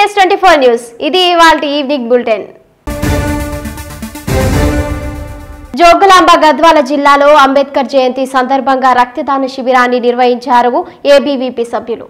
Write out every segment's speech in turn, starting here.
TS twenty four news ఇది ఇవాళ evening bulletin Jogulamba Gadwal జిల్లాలో అంబేద్కర్ జయంతి సందర్భంగా రక్తదాన శిబిరాన్ని నిర్వహించారు ఏబీవీపీ సభ్యులు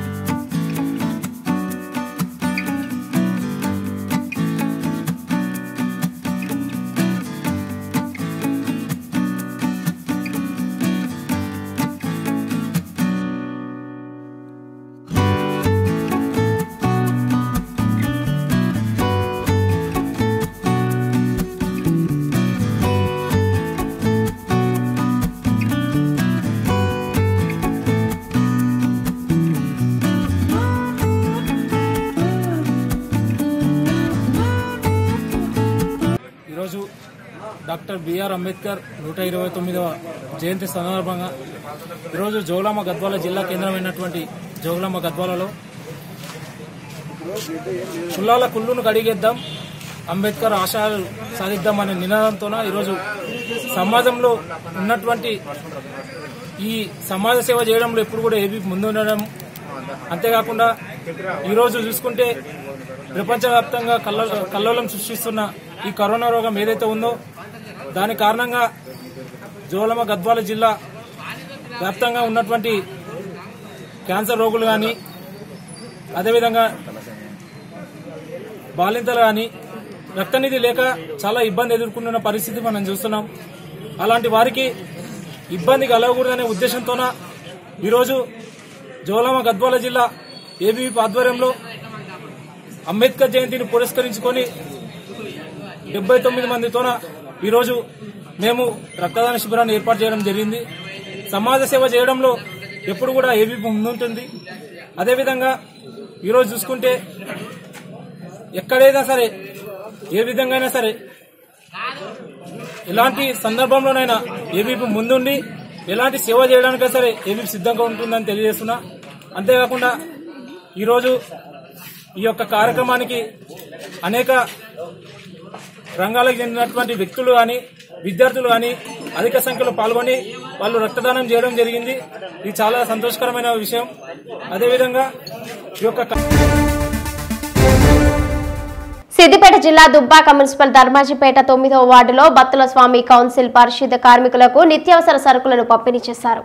ఈరోజు డాక్టర్ బిఆర్ అంబేద్కర్ నూట ఇరవై తొమ్మిదవ జయంతి సందర్భంగా ఈరోజు జోగులాంబ గద్వాల జిల్లా కేంద్రమైనటువంటి జోగులాంబ గద్వాలలో కులాల కుళ్ళును కడిగేద్దాం అంబేద్కర్ ఆశయాలు సాధిద్దాం అనే నినాదంతోన ఈరోజు సమాజంలో ఉన్నటువంటి ఈ సమాజ సేవ చేయడంలో ఎప్పుడు కూడా ఏబీ ముందుండడం అంతేకాకుండా ఈరోజు చూసుకుంటే ప్రపంచవ్యాప్తంగా కల్ల కల్లోలం సృష్టిస్తున్న ఈ కరోనా రోగం ఏదైతే ఉందో దాని కారణంగా జోలమ గద్వాల జిల్లా వ్యాప్తంగా ఉన్నటువంటి క్యాన్సర్ రోగులు కానీ అదేవిధంగా బాలింతలు కానీ రక్తనిధి లేక చాలా ఇబ్బంది ఎదుర్కొంటున్న పరిస్థితి మనం చూస్తున్నాం అలాంటి వారికి ఇబ్బంది కలగకూడదనే ఉద్దేశంతోన ఈరోజు జోలమ గద్వాల జిల్లా ఏబీవీ ఆధ్వర్యంలో అంబేద్కర్ జయంతిని పురస్కరించుకొని డెబ్బై తొమ్మిది మందితోన ఈరోజు మేము రక్తదాన శిబిరాన్ని ఏర్పాటు చేయడం జరిగింది సమాజ సేవ చేయడంలో ఎప్పుడు కూడా ఏబీ ముందుంటుంది అదేవిధంగా ఈరోజు చూసుకుంటే ఎక్కడైనా సరే ఏ విధంగా అయినా సరే ఎలాంటి సందర్భంలోనైనా ఏబీపీ ముందుండి ఎలాంటి సేవ చేయడానికైనా సరే ఏబీపీ సిద్ధంగా ఉంటుందని తెలియజేస్తున్నా అంతేకాకుండా ఈరోజు ఈ యొక్క కార్యక్రమానికి అనేక రంగాలకు చెందినటువంటి వ్యక్తులు కానీ విద్యార్థులు కానీ అధిక సంఖ్యలో పాల్గొని వాళ్ళు రక్తదానం చేయడం జరిగింది ఇది చాలా సంతోషకరమైన విషయం అదేవిధంగా ఈ యొక్క సిద్దిపేట జిల్లా దుబ్బాక మున్సిపల్ ధర్మాజిపేట తొమ్మిదవ వార్డులో బత్తుల స్వామి కౌన్సిల్ పరిషత్ కార్మికులకు నిత్యావసర సరుకులను పంపిణీ చేశారు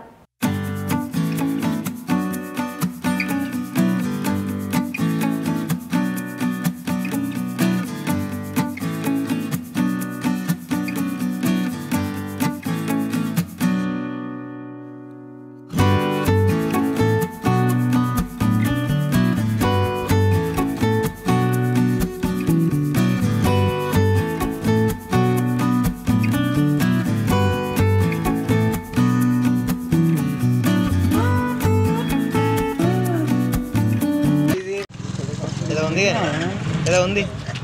ఏదో ఉంది ఏదో ఉంది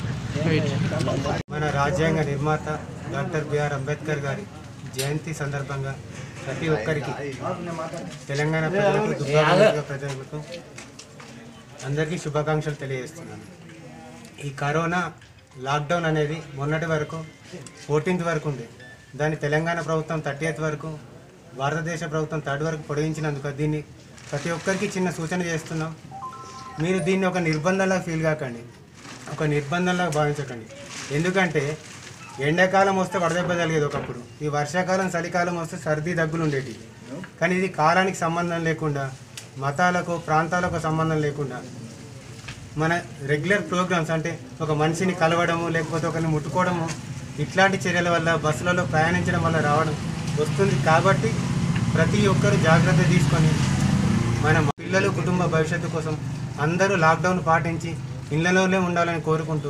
మన రాజ్యాంగ నిర్మాత డాక్టర్ బిఆర్ అంబేద్కర్ గారి జయంతి సందర్భంగా ప్రతి ఒక్కరికి తెలంగాణ ప్రజలకు దుర్గాపూర్వక ప్రజలకు అందరికీ శుభాకాంక్షలు తెలియజేస్తున్నాను ఈ కరోనా లాక్డౌన్ అనేది మొన్నటి వరకు ఫోర్టీన్త్ వరకు ఉంది దాన్ని తెలంగాణ ప్రభుత్వం థర్టీఎత్ వరకు భారతదేశ ప్రభుత్వం థర్డ్ వరకు పొడిగించినందుకు దీన్ని ప్రతి ఒక్కరికి చిన్న సూచన చేస్తున్నాం మీరు దీన్ని ఒక నిర్బంధంలా ఫీల్ కాకండి ఒక నిర్బంధంలా భావించకండి ఎందుకంటే ఎండాకాలం వస్తే వడదెబ్బ తగిలేదు ఒకప్పుడు ఈ వర్షాకాలం చలికాలం వస్తే సర్ది దగ్గులు ఉండేవి కానీ ఇది కాలానికి సంబంధం లేకుండా మతాలకు ప్రాంతాలకు సంబంధం లేకుండా మన రెగ్యులర్ ప్రోగ్రామ్స్ అంటే ఒక మనిషిని కలవడము లేకపోతే ఒకరిని ముట్టుకోవడము ఇట్లాంటి చర్యల వల్ల బస్సులలో ప్రయాణించడం వల్ల రావడం వస్తుంది కాబట్టి ప్రతి ఒక్కరు జాగ్రత్త తీసుకొని మన పిల్లలు కుటుంబ భవిష్యత్తు కోసం అందరూ లాక్డౌన్ పాటించి ఇళ్లలోనే ఉండాలని కోరుకుంటూ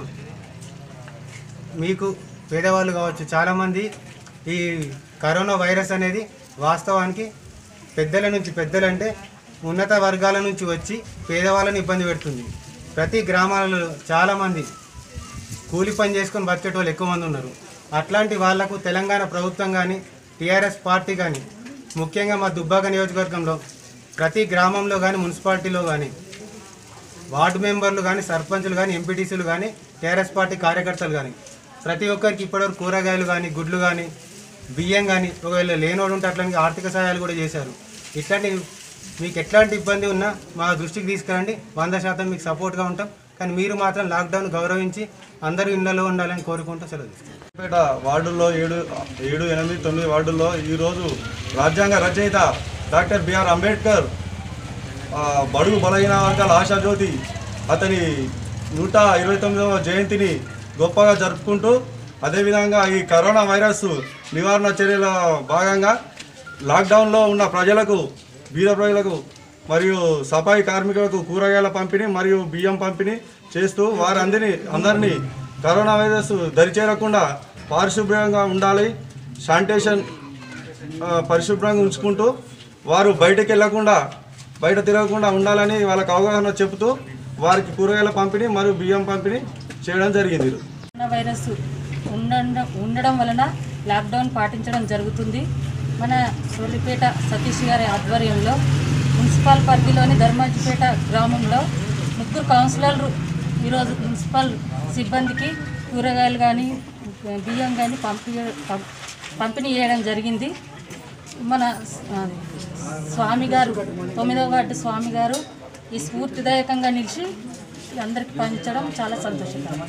మీకు పేదవాళ్ళు కావచ్చు చాలామంది ఈ కరోనా వైరస్ అనేది వాస్తవానికి పెద్దల నుంచి పెద్దలంటే ఉన్నత వర్గాల నుంచి వచ్చి పేదవాళ్ళని ఇబ్బంది పెడుతుంది ప్రతి గ్రామాలలో చాలామంది కూలి పని చేసుకొని బతికేటోళ్ళు ఎక్కువ మంది ఉన్నారు అట్లాంటి వాళ్లకు తెలంగాణ ప్రభుత్వం కానీ టీఆర్ఎస్ పార్టీ కానీ ముఖ్యంగా మా దుబ్బాక నియోజకవర్గంలో ప్రతి గ్రామంలో కానీ మున్సిపాలిటీలో కానీ వార్డు మెంబర్లు కానీ సర్పంచులు కానీ ఎంపీటీసీలు కానీ టీఆర్ఎస్ పార్టీ కార్యకర్తలు కానీ ప్రతి ఒక్కరికి ఇప్పటివరకు కూరగాయలు కానీ గుడ్లు కానీ బియ్యం కానీ ఒకవేళ లేనోడు ఉంటే అట్లాంటి ఆర్థిక సహాయాలు కూడా చేశారు ఇట్లాంటి మీకు ఎట్లాంటి ఇబ్బంది ఉన్నా మా దృష్టికి తీసుకురండి వంద శాతం మీకు సపోర్ట్గా ఉంటాం కానీ మీరు మాత్రం లాక్డౌన్ గౌరవించి అందరూ ఇళ్లలో ఉండాలని కోరుకుంటూ సెలవు తీసుకుంటాం పేట వార్డుల్లో ఏడు ఏడు ఎనిమిది తొమ్మిది వార్డుల్లో ఈరోజు రాజ్యాంగ రచయిత డాక్టర్ బిఆర్ అంబేద్కర్ ఆ, బడుగు బలహీన వర్గాల ఆశాజ్యోతి అతని నూట ఇరవై తొమ్మిదవ జయంతిని గొప్పగా జరుపుకుంటూ అదేవిధంగా ఈ కరోనా వైరస్ నివారణ చర్యల భాగంగా లాక్డౌన్లో ఉన్న ప్రజలకు బీద ప్రజలకు మరియు సఫాయి కార్మికులకు కూరగాయల పంపిణీ మరియు బియ్యం పంపిణీ చేస్తూ వారందరినీ అందరినీ కరోనా వైరస్ దరిచేరకుండా పారిశుభ్రంగా ఉండాలి శానిటేషన్ ఆ, పరిశుభ్రంగా ఉంచుకుంటూ వారు బయటకు వెళ్లకుండా బయట తిరగకుండా ఉండాలని వాళ్ళకి అవగాహన చెబుతూ వారికి కూరగాయల పంపిణీ మరియు బియ్యం పంపిణీ చేయడం జరిగింది ఈరోజు. కరోనా వైరస్ ఉండడం ఉండడం వలన లాక్డౌన్ పాటించడం జరుగుతుంది మన సోలిపేట సతీష్ గారి ఆధ్వర్యంలో మున్సిపల్ పరిధిలోని ధర్మాజిపేట గ్రామంలో ముగ్గురు కౌన్సిలర్లు ఈరోజు మున్సిపల్ సిబ్బందికి కూరగాయలు కానీ బియ్యం కానీ పంపి పం- పంపిణీ చేయడం జరిగింది మన ఆ, స్వామి గారు తొమ్మిదవ వార్డు స్వామి గారు ఈ స్ఫూర్తిదాయకంగా నిలిచి అందరికి పంచడం చాలా సంతోషకరం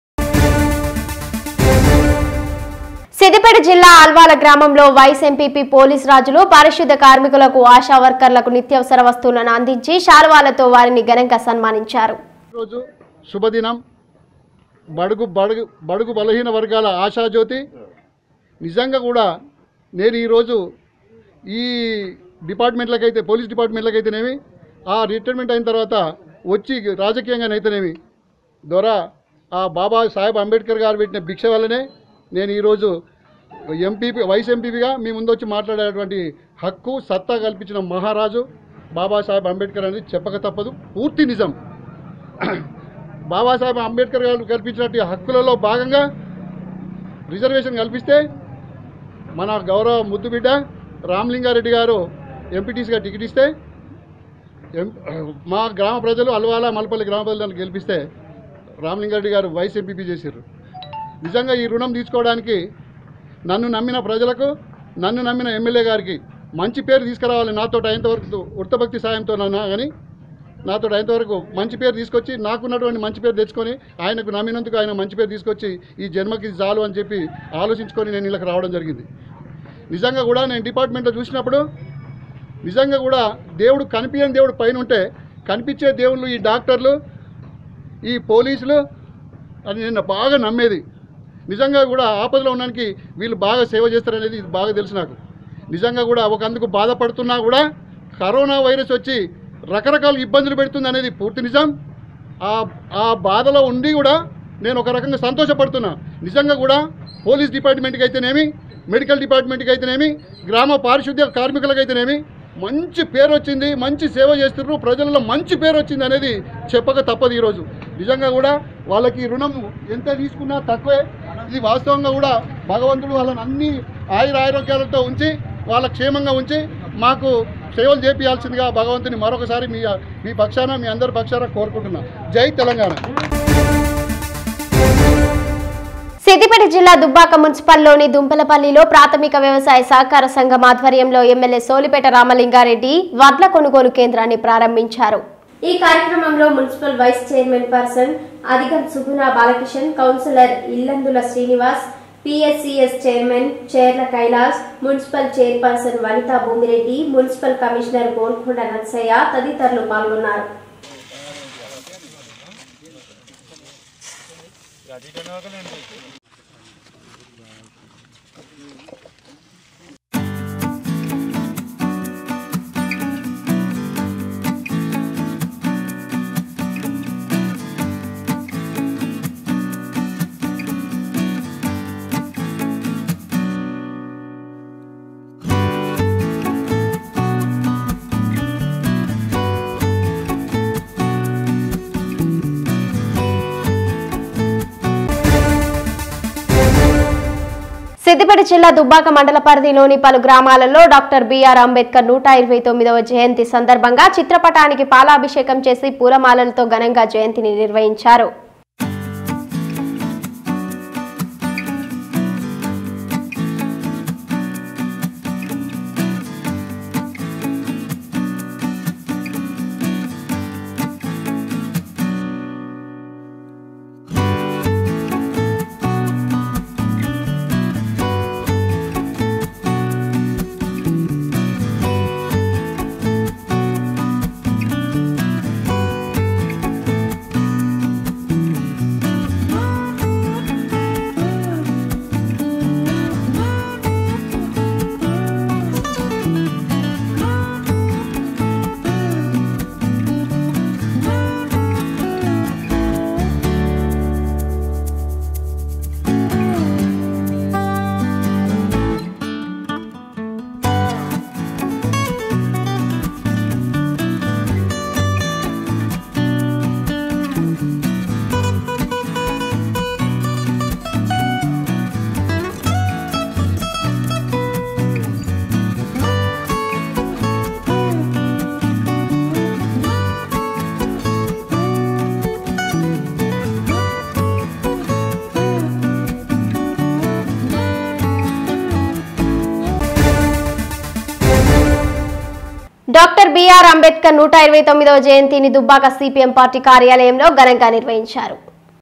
సిద్దిపేట జిల్లా అల్వాల గ్రామంలో వైస్ ఎంపీపీ పోలీస్ రాజులు పారిశుద్ధ కార్మికులకు ఆశా వర్కర్లకు నిత్యావసర వస్తువులను అందించి శాలువాలతో వారిని ఘనంగా సన్మానించారు రోజు శుభదినం బడుగు బడుగు బడుగు బలహీన వర్గాల ఆశాజ్యోతి నిజంగా కూడా నేను ఈరోజు ఈ డిపార్ట్మెంట్లకైతే పోలీస్ డిపార్ట్మెంట్లకైతేనేమి ఆ రిటైర్మెంట్ అయిన తర్వాత వచ్చి రాజకీయంగానైతేనేమి ద్వారా ఆ బాబా సాహెబ్ అంబేద్కర్ గారు పెట్టిన భిక్ష వల్లనే నేను ఈరోజు ఎంపీపీ వైస్ ఎంపీపీగా మీ ముందు వచ్చి మాట్లాడేటువంటి హక్కు సత్తా కల్పించిన మహారాజు బాబాసాహెబ్ అంబేద్కర్ అనేది చెప్పక తప్పదు పూర్తి నిజం బాబాసాహెబ్ అంబేద్కర్ గారు కల్పించినట్టు హక్కులలో భాగంగా రిజర్వేషన్ కల్పిస్తే మన గౌరవ ముద్దు బిడ్డ రామలింగారెడ్డి గారు ఎంపీటీసీగా టికెట్ ఇస్తే ఎం మా గ్రామ ప్రజలు అల్వాల మలపల్లి గ్రామ ప్రజలను గెలిపిస్తే రామలింగారెడ్డి గారు వైస్ ఎంపీపీ చేశారు నిజంగా ఈ రుణం తీసుకోవడానికి నన్ను నమ్మిన ప్రజలకు నన్ను నమ్మిన ఎమ్మెల్యే గారికి మంచి పేరు తీసుకురావాలి నాతో అయ్యేంతవరకు ఉడతభక్తి సాయంతో నన్నా కానీ నాతో అయ్యేంతవరకు మంచి పేరు తీసుకొచ్చి నాకున్నటువంటి మంచి పేరు తెచ్చుకొని ఆయనకు నమ్మినందుకు ఆయన మంచి పేరు తీసుకొచ్చి ఈ జన్మకి ఇది చాలు అని చెప్పి ఆలోచించుకొని నేను ఇళ్ళకి రావడం జరిగింది నిజంగా కూడా నేను డిపార్ట్మెంట్లో చూసినప్పుడు నిజంగా కూడా దేవుడు కనిపించని దేవుడు పైన ఉంటే కనిపించే దేవుళ్ళు ఈ డాక్టర్లు ఈ పోలీసులు అని నేను బాగా నమ్మేది నిజంగా కూడా ఆపదలో ఉండడానికి వీళ్ళు బాగా సేవ చేస్తారనేది ఇది బాగా తెలుసు నాకు నిజంగా కూడా ఒక అందుకు బాధపడుతున్నా కూడా కరోనా వైరస్ వచ్చి రకరకాల ఇబ్బందులు పెడుతుంది అనేది పూర్తి నిజం ఆ ఆ బాధలో ఉండి కూడా నేను ఒక రకంగా సంతోషపడుతున్నా నిజంగా కూడా పోలీస్ డిపార్ట్మెంట్కి అయితేనేమి మెడికల్ డిపార్ట్మెంట్కి అయితేనేమి గ్రామ పారిశుద్ధ్య కార్మికులకు అయితేనేమి మంచి పేరు వచ్చింది మంచి సేవ చేస్తున్నారు ప్రజలలో మంచి పేరు వచ్చింది అనేది చెప్పక తప్పదు ఈరోజు నిజంగా కూడా వాళ్ళకి రుణం ఎంత తీసుకున్నా తక్కువే ఇది వాస్తవంగా కూడా భగవంతుడు వాళ్ళని అన్ని ఆయుర ఆరోగ్యాలతో ఉంచి వాళ్ళ క్షేమంగా ఉంచి మాకు సేవలు చేపియాల్సిందిగా భగవంతుని మరొకసారి మీ మీ పక్షాన మీ అందరి పక్షాన కోరుకుంటున్నా జై తెలంగాణ సిద్దిపేట జిల్లా దుబ్బాక మున్సిపల్లోని దుంపలపల్లిలో ప్రాథమిక వ్యవసాయ సహకార సంఘం ఆధ్వర్యంలో ఎమ్మెల్యే సోలిపేట రామలింగారెడ్డి వడ్ల కొనుగోలు కేంద్రాన్ని ప్రారంభించారు ఈ కార్యక్రమంలో మున్సిపల్ వైస్ చైర్మన్ పర్సన్ అధిగం Suguna Balakishan councillor Illandula Srinivas PSCS chairman Cherla Kailas municipal chairperson Vanitha Bhoomireddy municipal commissioner Golconda Narsaiah తదితరులు పాల్గొన్నారు సిద్దిపేట జిల్లా దుబ్బాక మండల పరిధిలోని పలు గ్రామాలలో డాక్టర్ బిఆర్ అంబేద్కర్ నూట ఇరవై తొమ్మిదవ జయంతి సందర్భంగా చిత్రపటానికి పాలాభిషేకం చేసి పూలమాలలతో ఘనంగా జయంతిని నిర్వహించారు బిఆర్ అంబేద్కర్ నూట ఇరవై తొమ్మిదవ జయంతిని దుబ్బాక సిపిఎం పార్టీ కార్యాలయంలో ఘనంగా నిర్వహించారు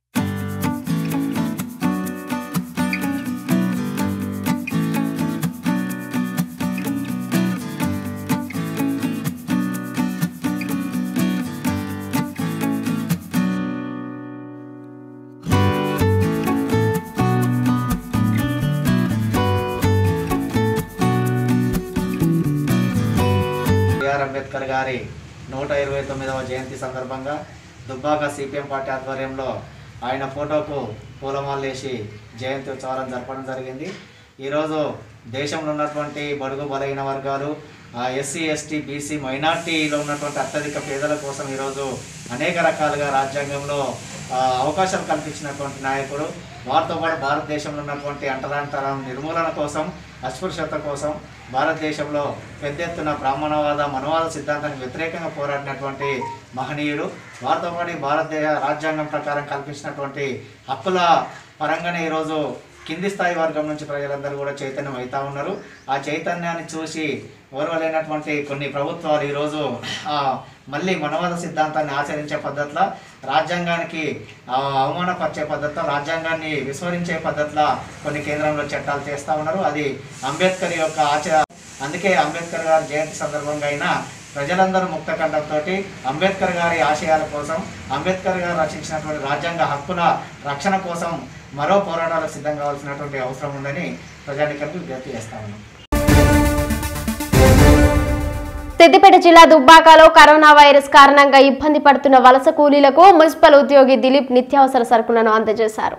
బిఆర్ అంబేద్కర్ గారి నూట ఇరవై తొమ్మిదవ జయంతి సందర్భంగా దుబ్బాక సిపిఎం పార్టీ ఆధ్వర్యంలో ఆయన ఫోటోకు పూలమాలేసి జయంతి ఉత్సవాలను జరపడం జరిగింది ఈరోజు దేశంలో ఉన్నటువంటి బడుగు బలహీన వర్గాలు ఎస్సీ ఎస్టీ బీసీ మైనార్టీలో ఉన్నటువంటి అత్యధిక పేదల కోసం ఈరోజు అనేక రకాలుగా రాజ్యాంగంలో ఆ, అవకాశాలు కల్పించినటువంటి నాయకుడు వారితో పాటు భారతదేశంలో ఉన్నటువంటి అంటరాంతరం నిర్మూలన కోసం అస్పృశ్యత కోసం భారతదేశంలో పెద్ద ఎత్తున బ్రాహ్మణవాద మనవాద సిద్ధాంతానికి వ్యతిరేకంగా పోరాడినటువంటి మహనీయుడు వారితో పాటు ఈ భారతదేశ రాజ్యాంగం ప్రకారం కల్పించినటువంటి హక్కుల పరంగానే ఈరోజు కింది స్థాయి వర్గం నుంచి ప్రజలందరూ కూడా చైతన్యం అవుతా ఉన్నారు ఆ చైతన్యాన్ని చూసి ఓర్వలేనటువంటి కొన్ని ప్రభుత్వాలు ఈరోజు ఆ, మళ్ళీ మనవాద సిద్ధాంతాన్ని ఆచరించే పద్ధతిలో రాజ్యాంగానికి ఆ, అవమానపరిచే పద్ధతిలో రాజ్యాంగాన్ని విస్మరించే పద్ధతిలో కొన్ని కేంద్రంలో చట్టాలు చేస్తూ ఉన్నారు అది అంబేద్కర్ యొక్క ఆచర అందుకే అంబేద్కర్ గారి జయంతి సందర్భంగా అయినా ప్రజలందరూ ముక్త కంఠంతో అంబేద్కర్ గారి ఆశయాల కోసం అంబేద్కర్ గారు రచించినటువంటి రాజ్యాంగ హక్కుల రక్షణ కోసం మరో పోరాటాలకు సిద్ధం కావాల్సినటువంటి అవసరం ఉందని ప్రజానికలకు విజ్ఞప్తి చేస్తా ఉన్నాం సిద్దిపేట జిల్లా దుబ్బాకలో కరోనా వైరస్ కారణంగా ఇబ్బంది పడుతున్న వలస కూలీలకు మున్సిపల్ ఉద్యోగి దిలీప్ నిత్యావసర సరుకులను అందజేశారు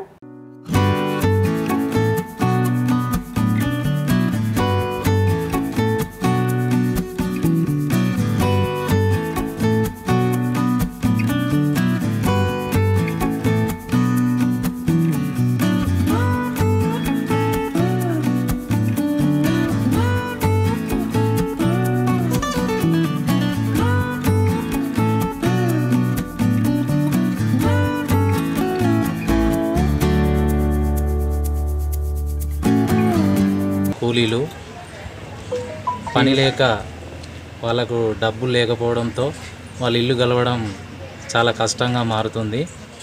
కూలీలు పని లేక వాళ్ళకు డబ్బులు లేకపోవడంతో వాళ్ళ ఇల్లు గలవడం చాలా కష్టంగా మారుతుంది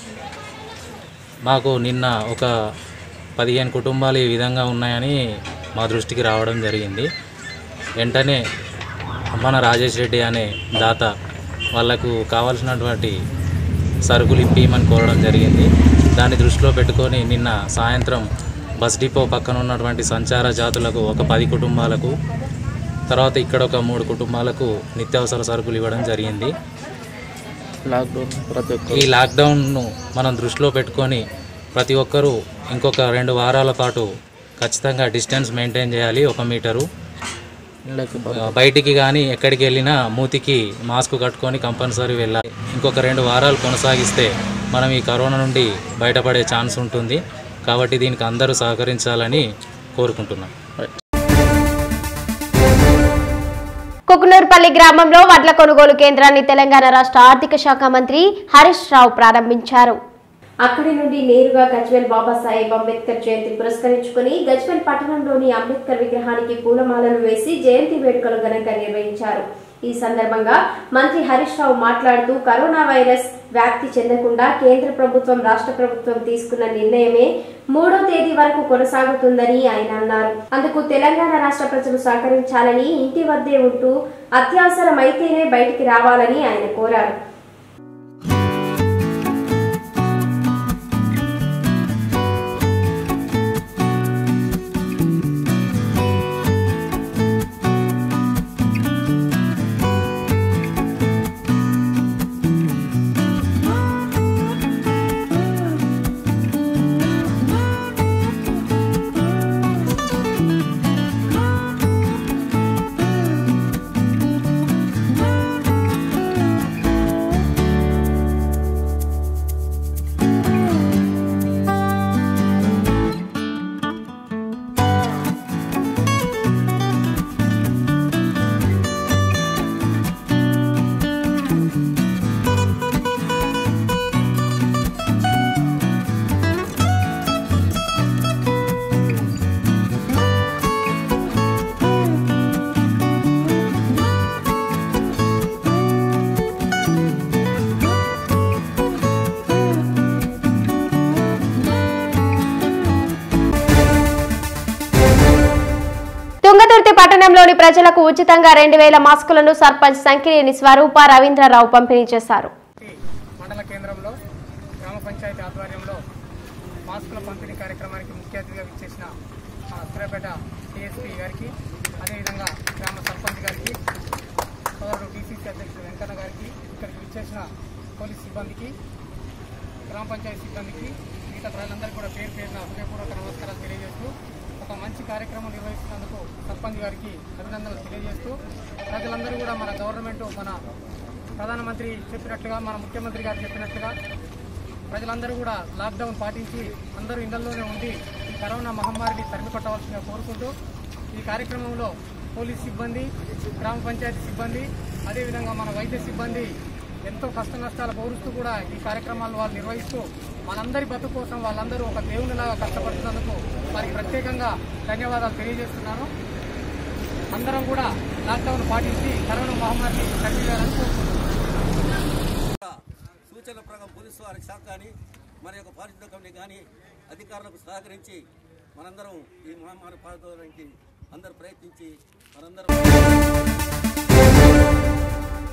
మాకు నిన్న ఒక పదిహేను కుటుంబాలు ఈ విధంగా ఉన్నాయని మా దృష్టికి రావడం జరిగింది వెంటనే అమ్మన రాజేష్ రెడ్డి అనే దాత వాళ్ళకు కావాల్సినటువంటి సరుకులు ఇప్పిమని కోరడం జరిగింది దాన్ని దృష్టిలో పెట్టుకొని నిన్న సాయంత్రం బస్ డిపో పక్కన ఉన్నటువంటి సంచార జాతులకు ఒక పది కుటుంబాలకు తర్వాత ఇక్కడ ఒక మూడు కుటుంబాలకు నిత్యావసర సరుకులు ఇవ్వడం జరిగింది లాక్డౌన్ ప్రతి ఒక్క ఈ లాక్డౌన్ను మనం దృష్టిలో పెట్టుకొని ప్రతి ఒక్కరూ ఇంకొక రెండు వారాల పాటు ఖచ్చితంగా డిస్టెన్స్ మెయింటైన్ చేయాలి ఒక మీటరు ఇళ్ళకి ఆ, బయటికి కానీ ఎక్కడికి వెళ్ళినా మూతికి మాస్క్ కట్టుకొని కంపల్సరీ వెళ్ళాలి ఇంకొక రెండు వారాలు కొనసాగిస్తే మనం ఈ కరోనా నుండి బయటపడే ఛాన్స్ ఉంటుంది కాబట్టి దీనికి అందరూ సహకరించాలని కోరుకుంటున్నాం కుకునూర్పల్లి గ్రామంలో వడ్ల కొనుగోలు కేంద్రాన్ని తెలంగాణ రాష్ట్ర ఆర్థిక శాఖ మంత్రి హరీష్ రావు ప్రారంభించారు అక్కడి నుండి నేరుగా గజ్వెల్ బాబాసాహెబ్ అంబేద్కర్ జయంతి పురస్కరించుకుని గజ్వెల్ పట్టణంలోని అంబేద్కర్ విగ్రహానికి పూలమాలలు వేసి జయంతి వేడుకలు ఘనంగా నిర్వహించారు ఈ సందర్భంగా మంత్రి హరీష్ రావు మాట్లాడుతూ కరోనా వైరస్ వ్యాప్తి చెందకుండా కేంద్ర ప్రభుత్వం రాష్ట్ర ప్రభుత్వం తీసుకున్న నిర్ణయమే మూడో తేదీ వరకు కొనసాగుతుందని ఆయన అన్నారు అందుకు తెలంగాణ రాష్ట్ర ప్రజలు సహకరించాలని ఇంటి వద్దే ఉంటూ అత్యవసరమైతేనే బయటికి రావాలని ఆయన కోరారు మండలంలోని ప్రజలకు ఉచితంగా రెండు వేల మాస్కులను సర్పంచ్ సంకినేని స్వరూప రవీంద్రరావు పంపిణీ చేశారు మండల కేంద్రంలో గ్రామ పంచాయతీ ఆధ్వర్యంలో మాస్కుల పంపిణీ కార్యక్రమానికి ముఖ్య అతిథిగా విచ్చేసిన ఆ, సూర్యాపేట డిఎస్పీ గారికి అదేవిధంగా గ్రామ సర్పంచ్ గారికి సోదరుడు డిసిసి అధ్యక్షుడు వెంకన్న గారికి ఇక్కడికి విచ్చేసిన పోలీస్ సిబ్బందికి గ్రామ పంచాయతీ సిబ్బందికి మిగతా ప్రజలందరికీ కూడా పేరు పేరున హృదయపూర్వక నమస్కారాలు తెలియజేస్తూ ఒక మంచి కార్యక్రమం నిర్వహిస్తున్నందుకు సర్పంచ్ గారికి అభినందనలు తెలియజేస్తూ ప్రజలందరూ కూడా మన గవర్నమెంట్ మన ప్రధానమంత్రి చెప్పినట్లుగా మన ముఖ్యమంత్రి గారు చెప్పినట్లుగా ప్రజలందరూ కూడా లాక్డౌన్ పాటించి అందరూ ఇళ్లలోనే ఉండి ఈ కరోనా మహమ్మారిని తరిమికొట్టవలసిందిగా కోరుకుంటూ ఈ కార్యక్రమంలో పోలీస్ సిబ్బంది గ్రామ పంచాయతీ సిబ్బంది అదేవిధంగా మన వైద్య సిబ్బంది ఎంతో కష్ట నష్టాలు పౌరుస్తూ కూడా ఈ కార్యక్రమాలు వాళ్ళు నిర్వహిస్తూ మనందరి బతుకు కోసం వాళ్ళందరూ ఒక దేవునిలాగా కష్టపడుతున్నందుకు వారికి ప్రత్యేకంగా ధన్యవాదాలు తెలియజేస్తున్నాను అందరం కూడా లాక్డౌన్ పాటించి కరోనా మహమ్మారిని తగ్గించాలని కోరుకుంటున్నాను సూచనల ప్రకారం పోలీసు వారికి శాఖ కానీ మరి యొక్క పారిశుద్ధ కమిటీ కానీ అధికారులకు సహకరించి మనందరం ఈ మహమ్మారి పాల్గొనడానికి అందరూ ప్రయత్నించి మనందరం